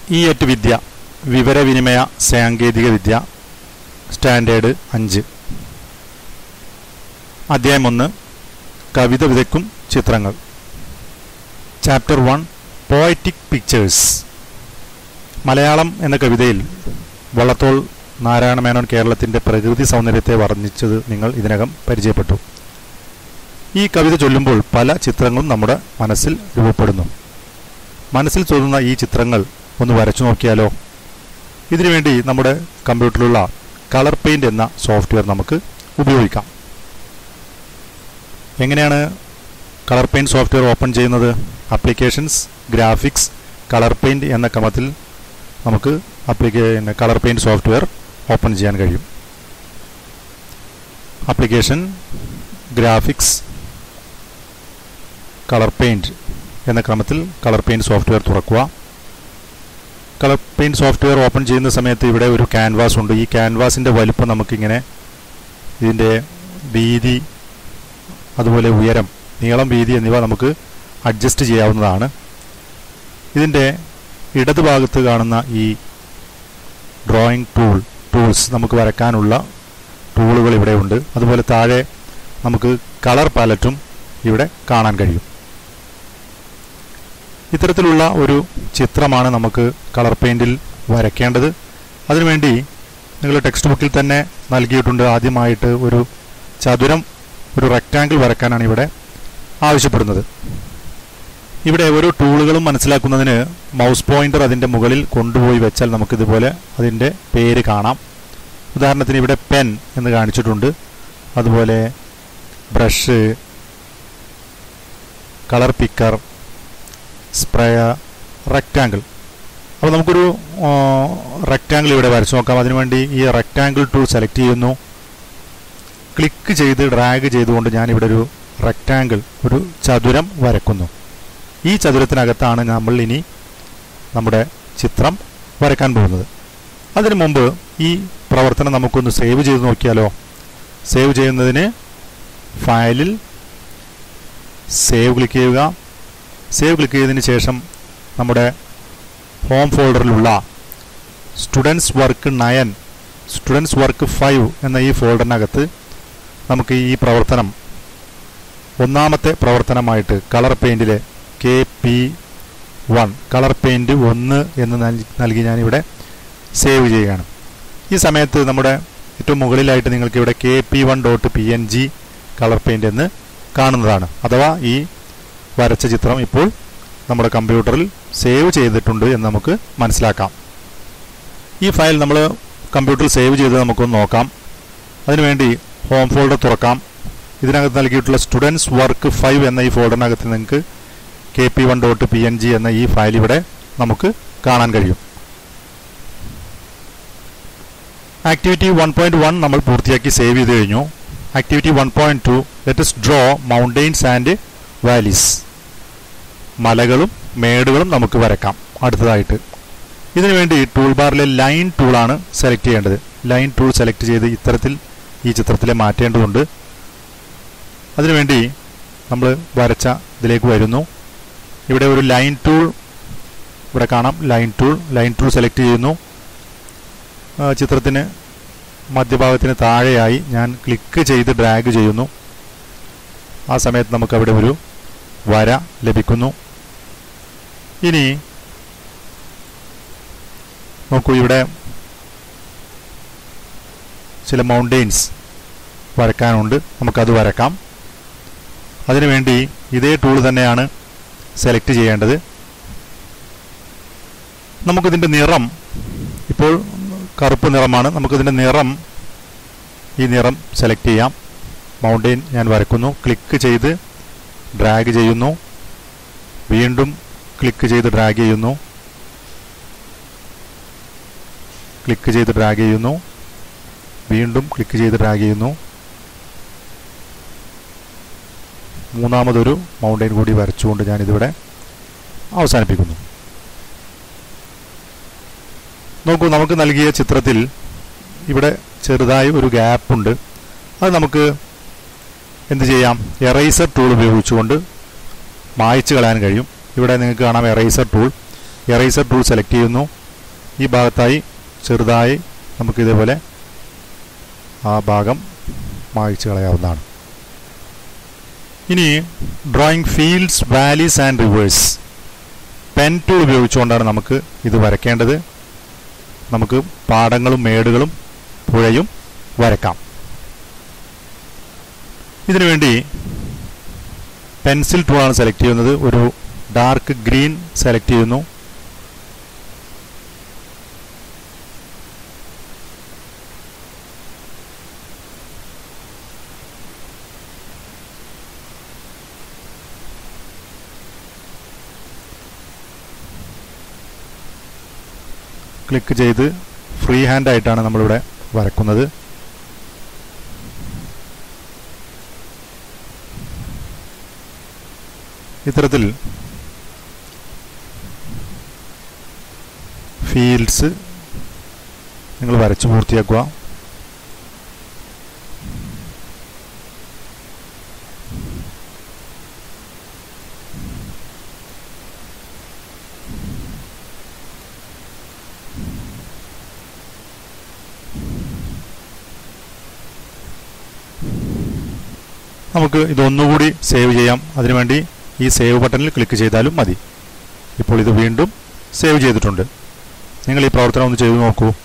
ഈ എട്ട് വിദ്യ വിവരവിനിമയ സാങ്കേതിക വിദ്യ സ്റ്റാൻഡേർഡ് അഞ്ച് അധ്യായം ഒന്ന് കവിത വിതയ്ക്കും ചിത്രങ്ങൾ chapter one poetic pictures Malayalam എന്ന കവിതയിൽ വള്ളത്തോൾ നാരായണ മേനോൻ കേരളത്തിൻ്റെ പ്രകൃതി സൗന്ദര്യത്തെ വർണ്ണിച്ചത് നിങ്ങൾ ഇതിനകം പരിചയപ്പെട്ടു ഈ കവിത ചൊല്ലുമ്പോൾ പല ചിത്രങ്ങളും നമ്മുടെ മനസ്സിൽ രൂപപ്പെടുന്നു മനസ്സിൽ തോന്നുന്ന ഈ ചിത്രങ്ങൾ ഒന്ന് വരച്ചു നോക്കിയാലോ ഇതിനുവേണ്ടി നമ്മുടെ കമ്പ്യൂട്ടറിലുള്ള കളർ പെയിന്റ് എന്ന സോഫ്റ്റ്വെയർ നമുക്ക് ഉപയോഗിക്കാം എങ്ങനെയാണ് കളർ പെയിന്റ് സോഫ്റ്റ്വെയർ ഓപ്പൺ ചെയ്യുന്നത് ആപ്ലിക്കേഷൻസ് ഗ്രാഫിക്സ് കളർ പെയിന്റ് എന്ന ക്രമത്തിൽ നമുക്ക് ആപ്ലിക്കേ കളർ പെയിന്റ് സോഫ്റ്റ്വെയർ ഓപ്പൺ ചെയ്യാൻ കഴിയും ആപ്ലിക്കേഷൻ ഗ്രാഫിക്സ് കളർ പെയിന്റ് എന്ന ക്രമത്തിൽ കളർ പെയിന്റ് സോഫ്റ്റ്വെയർ തുറക്കുക കളർ പെയിന്റ് സോഫ്റ്റ്വെയർ ഓപ്പൺ ചെയ്യുന്ന സമയത്ത് ഇവിടെ ഒരു ക്യാൻവാസ് ഉണ്ട് ഈ ക്യാൻവാസിൻ്റെ വലുപ്പം നമുക്കിങ്ങനെ ഇതിൻ്റെ വീതി അതുപോലെ ഉയരം നീളം വീതി എന്നിവ നമുക്ക് അഡ്ജസ്റ്റ് ചെയ്യാവുന്നതാണ് ഇതിൻ്റെ ഇടതുഭാഗത്ത് കാണുന്ന ഈ ഡ്രോയിങ് ടൂൾ ടൂൾസ് നമുക്ക് വരയ്ക്കാനുള്ള ടൂളുകൾ ഇവിടെ ഉണ്ട് അതുപോലെ താഴെ നമുക്ക് കളർ പാലറ്റും ഇവിടെ കാണാൻ കഴിയും ഇത്തരത്തിലുള്ള ഒരു ചിത്രമാണ് നമുക്ക് കളർ പെയിൻറ്റിൽ വരയ്ക്കേണ്ടത് അതിനുവേണ്ടി നിങ്ങൾ ടെക്സ്റ്റ് ബുക്കിൽ തന്നെ നൽകിയിട്ടുണ്ട് ആദ്യമായിട്ട് ഒരു ചതുരം ഒരു റെക്റ്റാങ്കിൾ വരയ്ക്കാനാണ് ഇവിടെ ആവശ്യപ്പെടുന്നത് ഇവിടെ ഓരോ ടൂളുകളും മനസ്സിലാക്കുന്നതിന് മൗസ് പോയിന്റർ അതിൻ്റെ മുകളിൽ കൊണ്ടുപോയി വെച്ചാൽ നമുക്കിതുപോലെ അതിൻ്റെ പേര് കാണാം ഉദാഹരണത്തിന് ഇവിടെ പെൻ എന്ന് കാണിച്ചിട്ടുണ്ട് അതുപോലെ brush colour picker sprayer rectangle അപ്പോൾ നമുക്കൊരു റെക്റ്റാങ്കിൾ ഇവിടെ വരച്ചു നോക്കാം അതിനുവേണ്ടി ഈ റെക്റ്റാങ്കിൾ ടൂൾ സെലക്ട് ചെയ്യുന്നു ക്ലിക്ക് ചെയ്ത് ഡ്രാഗ് ചെയ്തുകൊണ്ട് ഞാൻ ഇവിടെ ഒരു റെക്റ്റാങ്കിൾ ഒരു ചതുരം വരക്കുന്നു ഈ ചതുരത്തിനകത്താണ് നമ്മൾ ഇനി നമ്മുടെ ചിത്രം വരയ്ക്കാൻ പോകുന്നത് അതിനു മുമ്പ് ഈ പ്രവർത്തനം നമുക്കൊന്ന് സേവ് ചെയ്ത് നോക്കിയാലോ സേവ് ചെയ്യുന്നതിന് ഫയലിൽ സേവ് ക്ലിക്ക് ചെയ്യുക സേവ് ക്ലിക്ക് ചെയ്തതിന് ശേഷം നമ്മുടെ ഹോം ഫോൾഡറിലുള്ള students work nine students work five എന്ന ഈ ഫോൾഡറിനകത്ത് നമുക്ക് ഈ പ്രവർത്തനം ഒന്നാമത്തെ പ്രവർത്തനമായിട്ട് കളർ പെയിൻറ്റിലെ K P one colour paint ഒന്ന് എന്ന് നൽകി ഞാനിവിടെ സേവ് ചെയ്യുകയാണ് ഈ സമയത്ത് നമ്മുടെ ഏറ്റവും മുകളിലായിട്ട് നിങ്ങൾക്ക് ഇവിടെ K P one dot P N G colour paint എന്ന് കാണുന്നതാണ് അഥവാ ഈ വരച്ച ചിത്രം ഇപ്പോൾ നമ്മുടെ കമ്പ്യൂട്ടറിൽ സേവ് ചെയ്തിട്ടുണ്ട് എന്ന് നമുക്ക് മനസ്സിലാക്കാം ഈ ഫയൽ നമ്മൾ കമ്പ്യൂട്ടറിൽ സേവ് ചെയ്ത് നമുക്കൊന്ന് നോക്കാം അതിനുവേണ്ടി ഹോം ഫോൾഡർ തുറക്കാം ഇതിനകത്ത് നൽകിയിട്ടുള്ള സ്റ്റുഡൻസ് വർക്ക് ഫൈവ് എന്ന ഈ ഫോൾഡറിനകത്ത് നിങ്ങൾക്ക് K P one dot P N G എന്ന ഈ ഫയൽ ഇവിടെ നമുക്ക് കാണാൻ കഴിയും ആക്ടിവിറ്റി വൺ പോയിന്റ് വൺ നമ്മൾ പൂർത്തിയാക്കി സേവ് ചെയ്ത് കഴിഞ്ഞു activity one point two let's draw mountains and valleys മലകളും മേടുകളും നമുക്ക് വരക്കാം അടുത്തതായിട്ട് ഇതിനുവേണ്ടി ടൂൾ ബാറിലെ ലൈൻ ടൂളാണ് സെലക്ട് ചെയ്യേണ്ടത് ലൈൻ ടൂൾ സെലക്ട് ചെയ്ത് ഇത്തരത്തിൽ ഈ ചിത്രത്തിലെ മാറ്റേണ്ടതുണ്ട് അതിനുവേണ്ടി നമ്മൾ വരച്ച ഇതിലേക്ക് വരുന്നു ഇവിടെ ഒരു ലൈൻ ടൂൾ ഇവിടെ കാണാം line tool line tool select ചെയ്യുന്നു ചിത്രത്തിന് മധ്യഭാഗത്തിന് താഴെയായി ഞാൻ ക്ലിക്ക് ചെയ്ത് ഡ്രാഗ് ചെയ്യുന്നു ആ സമയത്ത് നമുക്ക് അവിടെ ഒരു വര ലഭിക്കുന്നു ഇനി നോക്കൂ ഇവിടെ ചില മൗണ്ടെയിൻസ് വരക്കാനുണ്ട് നമുക്കത് വരക്കാം അതിനുവേണ്ടി ഇതേ ടൂൾ തന്നെയാണ് സെലക്ട് ചെയ്യേണ്ടത് നമുക്കിതിൻ്റെ നിറം ഇപ്പോൾ കറുപ്പ് നിറമാണ് നമുക്കിതിൻ്റെ നിറം ഈ നിറം സെലക്ട് ചെയ്യാം മൗണ്ടെയിൻ ഞാൻ വരക്കുന്നു ക്ലിക്ക് ചെയ്ത് ഡ്രാഗ് ചെയ്യുന്നു വീണ്ടും ക്ലിക്ക് ചെയ്ത് ഡ്രാഗ് ചെയ്യുന്നു ക്ലിക്ക് ചെയ്ത് ഡ്രാഗ് ചെയ്യുന്നു വീണ്ടും ക്ലിക്ക് ചെയ്ത് ഡ്രാഗ് ചെയ്യുന്നു മൂന്നാമതൊരു മൗണ്ടെയിൻ കൂടി വരച്ചുകൊണ്ട് ഞാനിതിവിടെ അവസാനിപ്പിക്കുന്നു നോക്കൂ നമുക്ക് നൽകിയ ചിത്രത്തിൽ ഇവിടെ ചെറുതായി ഒരു ഗ്യാപ്പുണ്ട് അത് നമുക്ക് എന്ത് ചെയ്യാം എറൈസർ ടൂൾ ഉപയോഗിച്ചുകൊണ്ട് മായ്ച്ചു കളയാൻ കഴിയും ഇവിടെ നിങ്ങൾക്ക് കാണാം eraser tool eraser tool select ചെയ്യുന്നു ഈ ഭാഗത്തായി ചെറുതായി നമുക്ക് ഇതേപോലെ ആ ഭാഗം മായ്ച്ചു കളയാവുന്നതാണ് ഇനി drawing fields valleys and rivers pen tool ഉപയോഗിച്ചുകൊണ്ടാണ് നമുക്ക് ഇത് വരയ്ക്കേണ്ടത് നമുക്ക് പാടങ്ങളും മേടുകളും പുഴയും വരക്കാം ഇതിനുവേണ്ടി പെൻസിൽ ടൂളാണ് സെലക്ട് ചെയ്യുന്നത് ഒരു ഡാർക്ക് ഗ്രീൻ സെലക്ട് ചെയ്യുന്നു ക്ലിക്ക് ചെയ്ത് ഫ്രീ ഹാൻഡ് ആയിട്ടാണ് നമ്മളിവിടെ വരക്കുന്നത് ഇത്തരത്തിൽ ഫീൽഡ്സ് നിങ്ങൾ വരച്ചു പൂർത്തിയാക്കുക നമുക്ക് ഇതൊന്നുകൂടി സേവ് ചെയ്യാം അതിനുവേണ്ടി ഈ സേവ് ബട്ടണിൽ ക്ലിക്ക് ചെയ്താലും മതി ഇപ്പോൾ ഇത് വീണ്ടും സേവ് ചെയ്തിട്ടുണ്ട് നിങ്ങൾ ഈ പ്രവർത്തനം ഒന്ന് ചെയ്തു നോക്കൂ